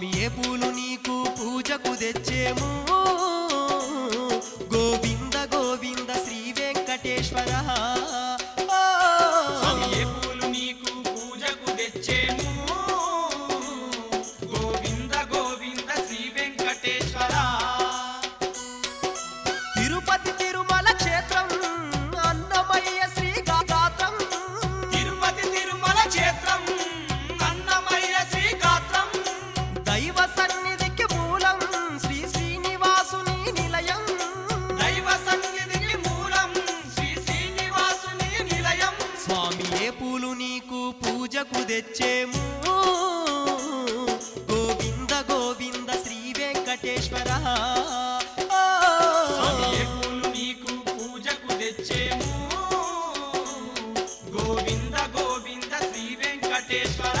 స్వామి ఏ పూలు నీకు పూజకు తెచ్చేము గోవింద గోవింద శ్రీ వెంకటేశ్వర ఓ. స్వామి ఏ పూలు నీకు పూజకు తెచ్చేము గోవింద గోవింద శ్రీ వెంకటేశ్వర తిరుపతి తిరుమల క్షేత్రం అన్నమయ్య శ్రీ గాత్రం తిరుపతి తిరుమల క్షేత్రం అన్నమయ్య శ్రీగాత్రం దైవ సన్నిధికి మూలం శ్రీ శ్రీనివాసుని నిలయం దైవ సన్నిధికి మూలం శ్రీ శ్రీనివాసుని నిలయం స్వామి ఏ పూలు నీకు పూజకు తెచ్చేము గోవింద గోవింద శ్రీ వెంకటేశ్వర ఓ. స్వామి ఏ పూలు నీకు పూజకు తెచ్చేము గోవింద గోవింద శ్రీ వెంకటేశ్వర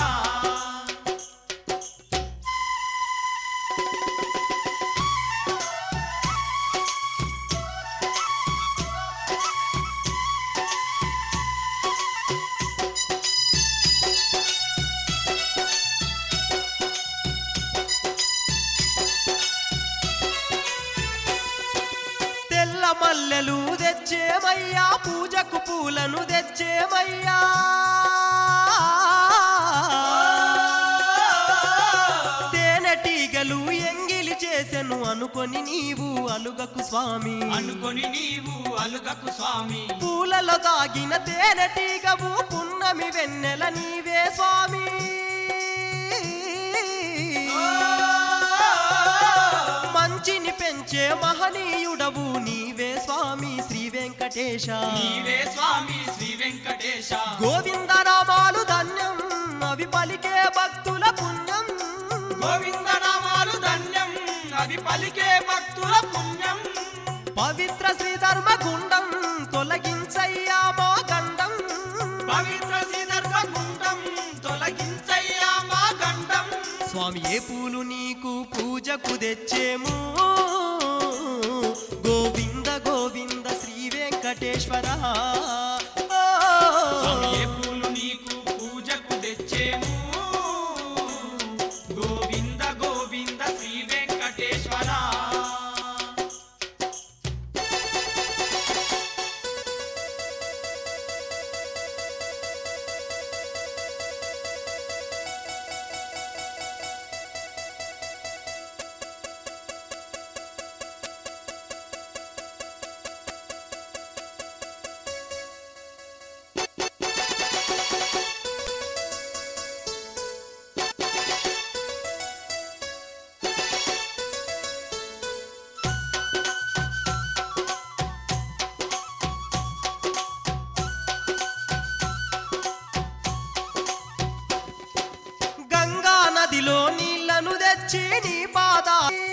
తెల్ల మల్లెలు తెచ్చేమయ్యా పూజకు పూలను తెచ్చేమయ్యా తేనెటీగలు ఎంగిలి చేసెను అనుకొని నీవు అలుగకు స్వామి అనుకొని నీవు అలుగకు స్వామి పూలలో తాగిన తేనెటీగవు పున్నమి వెన్నెల నీవే స్వామి మంచిని పెంచే మహనీయుడవు నీవే స్వామి శ్రీ వెంకటేశ నీవే స్వామి శ్రీ వెంకటేశ గోవిందనామాలు ధన్యం అవి పలికే భక్తుల పుణ్యం గోవింద నామాలు ధన్యం అది పలికే భక్తుల పుణ్యం పవిత్ర శ్రీ ధర్మగుండం తొలగించయ్యా మా గండం పవిత్ర శ్రీధర్మ గుండం తొలగించయ్యా మా గండం స్వామి ఏ పూలు నీకు పూజకు తెచ్చేము గోవింద గోవింద శ్రీ వెంకటేశ్వర ఓ. స్వామి ఏ పూలు నీకు పూజకు తెచ్చేము గోవింద గోవింద శ్రీ వెంకటేశ్వర గంగా నదిలో నీళ్లను తెచ్చి నీ పాద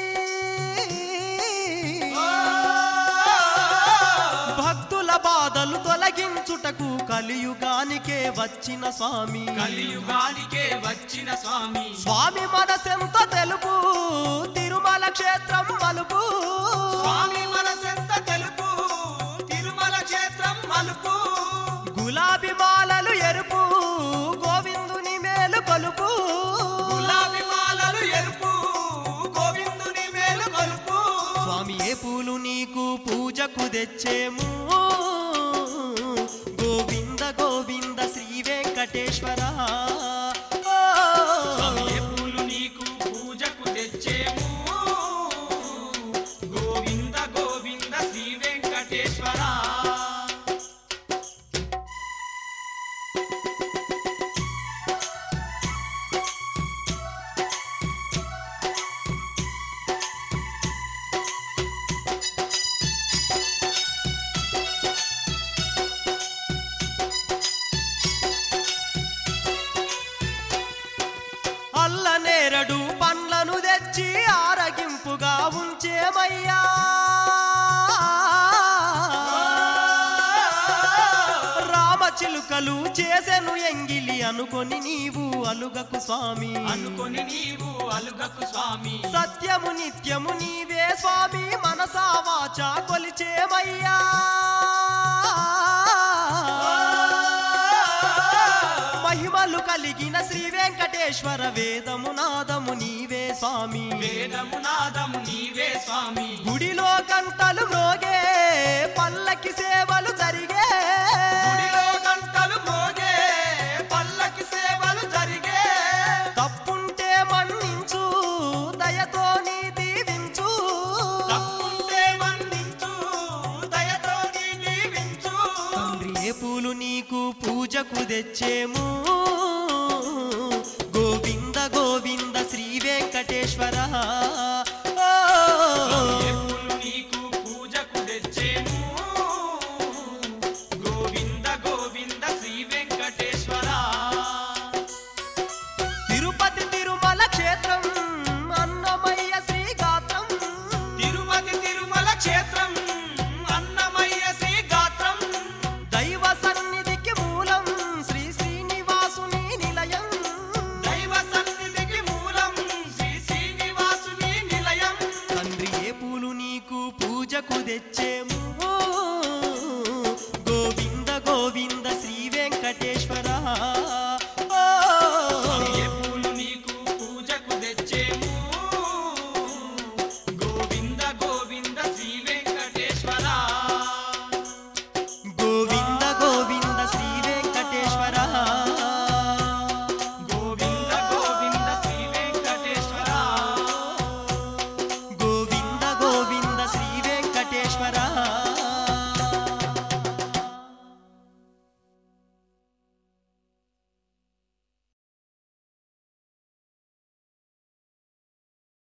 భక్తుల బాధలు తొలగించుటకు కలియుగానికే వచ్చిన స్వామి కలియుగానికే వచ్చిన స్వామి స్వామి మనసెంత తెలుపు తిరుమల క్షేత్రం మలుపు స్వామి మనసెంత తెలుపు తిరుమల క్షేత్రం మలుపు గులాబీ మాలలు ఎరుపు గోవిందుని మేలు కొలుపు గులాబీ మాలలు ఎరుపు గోవిందుని మేలు కొలుపు స్వామి ఏ పూలు నీకు పూజకు తెచ్చేము గోవింద గోవింద శ్రీ వెంకటేశ్వర ఓ. స్వామి ఏ పూలు నీకు పూజకు తెచ్చేము గోవింద గోవింద శ్రీ వెంకటేశ్వర అల్ల నేరడు పండ్లను తెచ్చి ఆరగింపుగా ఉంచేమయ్యా రామచిలుకలు చేసెను ఎంగిలి అనుకొని నీవు అలుగకు స్వామి అనుకొని నీవు అలుగకు స్వామి సత్యము నిత్యము నీవే స్వామి మనసా వాచా కొలిచేమయ్యా మహిమలు కలిగిన శ్రీ వెంకటేశ్వర వేదము నాదము నీవే స్వామి వేదము నాదము నీవే స్వామి గుడిలో గంటలు మ్రోగే పల్లకి సేవలు జరిగే గుడిలో గంటలు మోగే పల్లకి సేవలు జరిగే తప్పుంటే మన్నించు దయతో నీ దీవించు తప్పుంటే మన్నించు దయతో నీ దీవించు తండ్రి ఏ పూలు నీకు పూజకు తెచ్చేము గోవింద గోవింద శ్రీ వెంకటేశ్వర